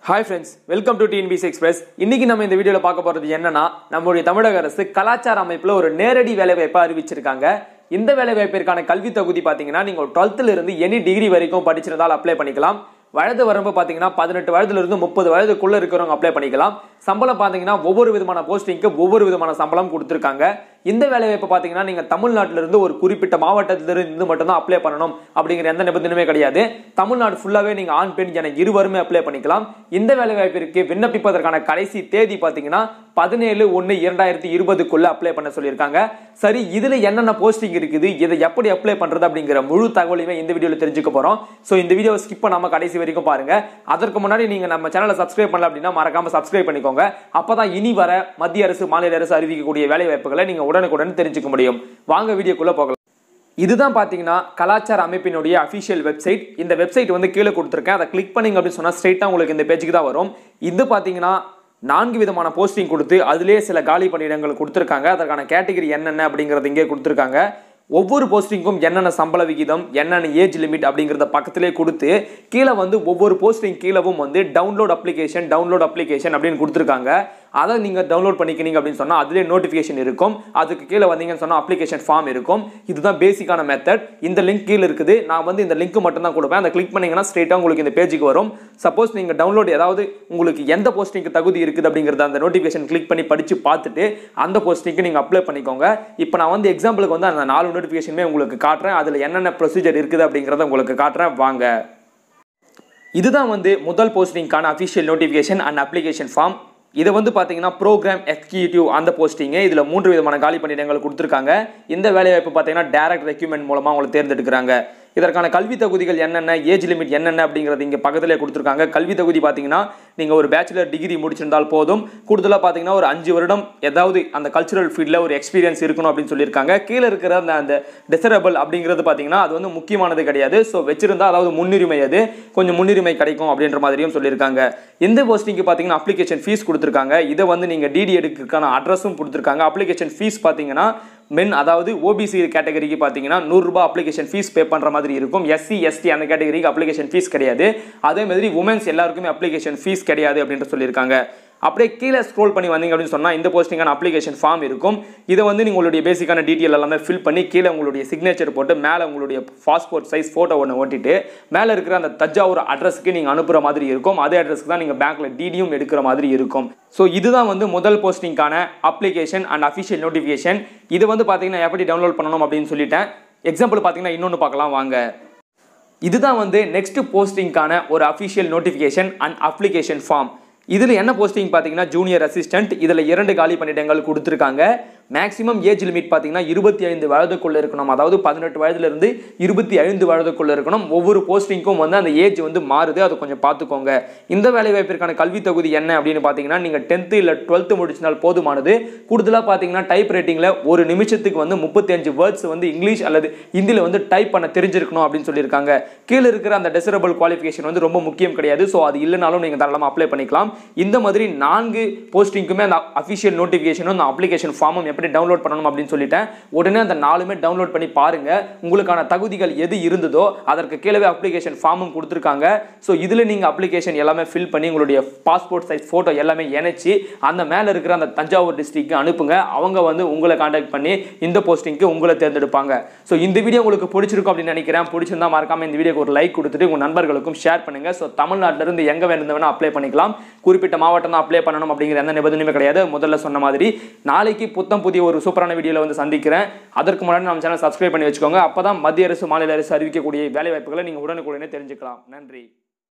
hi friends welcome to TNPSC express இன்னைக்கு நம்ம இந்த வீடியோவில் பார்க்க போறது என்னன்னா நம்மளுடைய தமிழக அரசு கலாச்சார அமைப்புல ஒரு நேரடி வேலைவாய்ப்பை அறிவிச்சிருக்காங்க இந்த வேலைவாய்ப்பிற்கான கல்வி தகுதி பார்த்தீங்கன்னா நீங்கள் டுவெல்த்தில் இருந்து எனி டிகிரி வரைக்கும் படிச்சிருந்தால் அப்ளை பண்ணிக்கலாம் வயது வரம்பு பார்த்தீங்கன்னா பதினெட்டு வயதுல இருந்து முப்பது வயதுக்குள்ள இருக்கிறவங்க அப்ளை பண்ணிக்கலாம் சம்பளம் பார்த்தீங்கன்னா ஒவ்வொரு விதமான போஸ்டிங்க்கு ஒவ்வொரு விதமான சம்பளம் கொடுத்துருக்காங்க இந்த வேலைவாய்ப்பு பார்த்தீங்கன்னா நீங்க தமிழ்நாட்டில இருந்து ஒரு குறிப்பிட்ட மாவட்டத்திலிருந்து மட்டும்தான் அப்ளை பண்ணணும் அப்படிங்கிற எந்த நிபந்தனையுமே கிடையாது தமிழ்நாடு ஃபுல்லாவே நீங்க ஆண் பெண் என இருவருமே அப்ளை பண்ணிக்கலாம் இந்த வேலைவாய்ப்பிற்கு விண்ணப்பிப்பதற்கான கடைசி தேதி பார்த்தீங்கன்னா பதினேழு ஒன்று இரண்டாயிரத்தி இருபதுக்குள்ள அப்ளை பண்ண சொல்லியிருக்காங்க சரி இதுல என்னென்ன போஸ்டிங் இருக்குது இதை எப்படி அப்ளை பண்றது அப்படிங்கிற முழு தகவலையுமே இந்த வீடியோல தெரிஞ்சுக்க போறோம் ஸோ இந்த வீடியோ ஸ்கிப் பண்ணாம கடைசி வரைக்கும் பாருங்க அதற்கு முன்னாடி நீங்க நம்ம சேனலை சப்ஸ்கிரைப் பண்ணல அப்படின்னா மறக்காம சப்ஸ்கிரைப் பண்ணிக்கோங்க அப்பதான் இனி வர மத்திய அரசு மாநில அரசு அறிவிக்கக்கூடிய வேலை வாய்ப்புகளை நீங்க உடனுக்குடன் தெரிஞ்சுக்க முடியும் வாங்க வீடியோக்குள்ள போகலாம் இதுதான் பார்த்தீங்கன்னா கலாச்சார அமைப்பினுடைய அஃபிஷியல் வெப்சைட் இந்த வெப்சைட் வந்து கீழே கொடுத்துருக்கேன் அதை கிளிக் பண்ணிங்க அப்படின்னு சொன்னால் ஸ்ட்ரெயிட்டாக உங்களுக்கு இந்த பேஜுக்கு தான் வரும் இது பார்த்தீங்கன்னா நான்கு விதமான போஸ்டிங் கொடுத்து அதிலே சில காலி பணியிடங்கள் கொடுத்துருக்காங்க அதற்கான கேட்டகரி என்னென்ன அப்படிங்கிறது இங்கே கொடுத்துருக்காங்க ஒவ்வொரு போஸ்டிங்க்கும் என்னென்ன சம்பள விகிதம் என்னென்ன ஏஜ் லிமிட் அப்படிங்கிறத பக்கத்திலே கொடுத்து கீழே வந்து ஒவ்வொரு போஸ்டிங் கீழவும் வந்து டவுன்லோட் அப்ளிகேஷன் டவுன்லோட் அப்ளிகேஷன் அப்படின்னு கொடுத்துருக்காங்க அதை நீங்கள் டவுன்லோட் பண்ணிக்கினீங்க அப்படின்னு சொன்னால் அதிலே நோட்டிஃபிகேஷன் இருக்கும் அதுக்கு கீழே வந்தீங்கன்னு சொன்னால் அப்ளிகேஷன் ஃபார்ம் இருக்கும் இதுதான் பேசிக்கான மெத்தட் இந்த லிங்க் கீழே இருக்குது நான் வந்து இந்த லிங்க் மட்டும் தான் கொடுப்பேன் அதை கிளிக் பண்ணீங்கன்னா ஸ்ட்ரெயிட்டாக உங்களுக்கு இந்த பேஜுக்கு வரும் சப்போஸ் நீங்கள் டவுன்லோட் ஏதாவது உங்களுக்கு எந்த போஸ்டிங்க்கு தகுதி இருக்குது அப்படிங்கிறத அந்த நோட்டிஃபிகேஷன் கிளிக் பண்ணி படித்து பார்த்துட்டு அந்த போஸ்டிங்க்கு நீங்கள் அப்ளை பண்ணிக்கோங்க இப்போ நான் வந்து எக்ஸாம்பிளுக்கு வந்து அந்த நாலு நோட்டிஃபிகேஷனுமே உங்களுக்கு காட்டுறேன் அதில் என்னென்ன ப்ரொசீஜர் இருக்குது அப்படிங்கிறத உங்களுக்கு காட்டுறேன் வாங்க இதுதான் வந்து முதல் போஸ்டிங்கான official notification and application form இதை வந்து பார்த்தீங்கன்னா ப்ரோக்ராம் எக்ஸிக்யூட்டிவ் அந்த போஸ்டிங்கு இதில் மூன்று விதமான காலி பணியிடங்கள் கொடுத்துருக்காங்க இந்த வேலைவாய்ப்பு பார்த்தீங்கன்னா டேரக்ட் ரெக்யூமெண்ட் மூலமாக அவங்களை தேர்ந்தெடுக்கிறாங்க இதற்கான கல்வி தகுதிகள் என்னென்ன ஏஜ் லிமிட் என்னென்ன அப்படிங்கிறது இங்கே பக்கத்திலே கொடுத்துருக்காங்க கல்வி தகுதி பார்த்தீங்கன்னா நீங்கள் ஒரு பேச்சுலர் டிகிரி முடிச்சிருந்தால் போதும் கூடுதலாக பார்த்தீங்கன்னா ஒரு அஞ்சு வருடம் ஏதாவது அந்த கல்ச்சுரல் ஃபீல்டில் ஒரு எக்ஸ்பீரியன்ஸ் இருக்கணும் அப்படின்னு சொல்லியிருக்காங்க கீழே இருக்கிற அந்த அந்த டிசரபிள் அப்படிங்கிறது பார்த்தீங்கன்னா அது வந்து முக்கியமானது கிடையாது ஸோ வச்சிருந்தா அதாவது முன்னுரிமை அது கொஞ்சம் முன்னுரிமை கிடைக்கும் அப்படின்ற மாதிரியும் சொல்லியிருக்காங்க இந்த போஸ்டிங்க்கு பார்த்தீங்கன்னா அப்ளிகேஷன் ஃபீஸ் கொடுத்துருக்காங்க இதை வந்து நீங்கள் டிடி எடுக்கிறதுக்கான அட்ரஸும் கொடுத்துருக்காங்க அப்ளிகேஷன் ஃபீஸ் பார்த்தீங்கன்னா மென் அதாவது ஓபிசி கேட்டகரிக்கு பார்த்தீங்கன்னா நூறுரூபா அப்ளிகேஷன் ஃபீஸ் பே பண்ணுற மாதிரி இருக்கும் எஸ்சி எஸ்டி அந்த கேட்டகரிக்கு அப்ளிகேஷன் ஃபீஸ் கிடையாது அதே மாதிரி உமன்ஸ் எல்லாருக்குமே அப்ளிகேஷன் ஃபீஸ் கிடையாது அப்படின்ட்டு சொல்லியிருக்காங்க அப்படியே கீழே ஸ்க்ரோல் பண்ணி வந்தீங்க அப்படின்னு சொன்னால் இந்த போஸ்டிங்கான அப்ளிகேஷன் ஃபார்ம் இருக்கும் இதை வந்து நீங்கள் உங்களுடைய பேசிக்கான டீட்டெயில் எல்லாமே ஃபில் பண்ணி கீழே உங்களுடைய சிக்னேச்சர் போட்டு மேலே உங்களுடைய பாஸ்போர்ட் சைஸ் ஃபோட்டோ ஒன்று ஓட்டிட்டு மேலே இருக்கிற அந்த தஞ்சாவூர் அட்ரஸ்க்கு நீங்கள் அனுப்புகிற மாதிரி இருக்கும் அதே அட்ரஸ்க்கு தான் நீங்கள் பேங்க்கில் டிடியும் எடுக்கிற மாதிரி இருக்கும் ஸோ இதுதான் வந்து முதல் போஸ்டிங்கான அப்ளிகேஷன் அண்ட் அஃபிஷியல் நோட்டிஃபிகேஷன் இது வந்து பார்த்தீங்கன்னா எப்படி டவுன்லோட் பண்ணணும் அப்படின்னு சொல்லிட்டேன் எக்ஸாம்பிள் பார்த்தீங்கன்னா இன்னொன்று பார்க்கலாம் வாங்க இதுதான் வந்து நெக்ஸ்ட் போஸ்டிங்கான ஒரு official notification and application form இதில் என்ன போஸ்டிங் பார்த்தீங்கன்னா ஜூனியர் அசிஸ்டன்ட் இதில் இரண்டு காலி பணியிடங்கள் கொடுத்துருக்காங்க மேக்ஸிமம் ஏஜ் லிமிட் பார்த்தீங்கன்னா இருபத்தி ஐந்து வயதுக்குள்ளே இருக்கணும் அதாவது பதினெட்டு வயதுலேருந்து இருபத்தி ஐந்து வயதுக்குள்ளே இருக்கணும் ஒவ்வொரு போஸ்டிங்க்கும் வந்து அந்த ஏஜ் வந்து மாறுது அதை கொஞ்சம் பார்த்துக்கோங்க இந்த வேலைவாய்ப்பிற்கான கல்வி தகுதி என்ன அப்படின்னு பார்த்தீங்கன்னா நீங்கள் டென்த்து இல்லை டுவெல்த்து முடிச்சினால் போதுமானது கூடுதலாக பார்த்தீங்கன்னா டைப் ரைட்டிங்கில் ஒரு நிமிஷத்துக்கு வந்து முப்பத்தஞ்சு வேர்ட்ஸ் வந்து இங்கிலீஷ் அல்லது ஹிந்தியில் வந்து டைப் பண்ண தெரிஞ்சிருக்கணும் அப்படின்னு சொல்லியிருக்காங்க கீழே இருக்கிற அந்த டெசரபிள் குவாலிஃபிகேஷன் வந்து ரொம்ப முக்கியம் கிடையாது ஸோ அது இல்லைனாலும் நீங்கள் தாராளமாக அப்ளை பண்ணிக்கலாம் இந்த மாதிரி நான்கு போஸ்டிங்க்குமே அந்த அஃபிஷியல் நோட்டிஃபிகேஷனும் அந்த அப்ளிகேஷன் ஃபார்மும் எப்படி டவுன்லோட் பண்ணணும் அப்படின்னு சொல்லிட்டேன் உடனே அந்த நாலுமே டவுன்லோட் பண்ணி பாருங்க உங்களுக்கான தகுதிகள் எது இருந்ததோ அதற்கு கீழே அப்ளிகேஷன் ஃபார்மும் கொடுத்துருக்காங்க ஸோ இதில் நீங்கள் அப்ளிகேஷன் எல்லாமே ஃபில் பண்ணி உங்களுடைய பாஸ்போர்ட் சைஸ் ஃபோட்டோ எல்லாமே இணைச்சி அந்த மேலே இருக்கிற அந்த தஞ்சாவூர் டிஸ்ட்ரிக்க்கு அனுப்புங்க அவங்க வந்து உங்களை காண்டாக்ட் பண்ணி இந்த போஸ்டிங்க்கு உங்களை தேர்ந்தெடுப்பாங்க ஸோ இந்த வீடியோ உங்களுக்கு பிடிச்சிருக்கும் அப்படின்னு நினைக்கிறேன் பிடிச்சிருந்தா மறக்காம இந்த வீடியோக்கு ஒரு லைக் கொடுத்துட்டு உங்கள் நண்பர்களுக்கும் ஷேர் பண்ணுங்க ஸோ தமிழ்நாட்டிலிருந்து எங்கே வேணும் அப்ளை பண்ணிக்கலாம் குறிப்பிட்ட மாவட்டம் தான் அப்ளை பண்ணணும் அப்படிங்கிற எந்த நிபந்தனையுமே கிடையாது முதல்ல சொன்ன மாதிரி நாளைக்கு புத்தம் புதிய ஒரு சூப்பரான வீடியோவில் வந்து சந்திக்கிறேன் அதற்கு முன்னாடி நம்ம சேனல் சப்ஸ்கிரைப் பண்ணி வச்சுக்கோங்க அப்போ தான் மத்திய அரசு மாநில அரசு அறிவிக்கக்கூடிய வேலை வாய்ப்புகளை நீங்கள் உடனுக்குடனே தெரிஞ்சுக்கலாம் நன்றி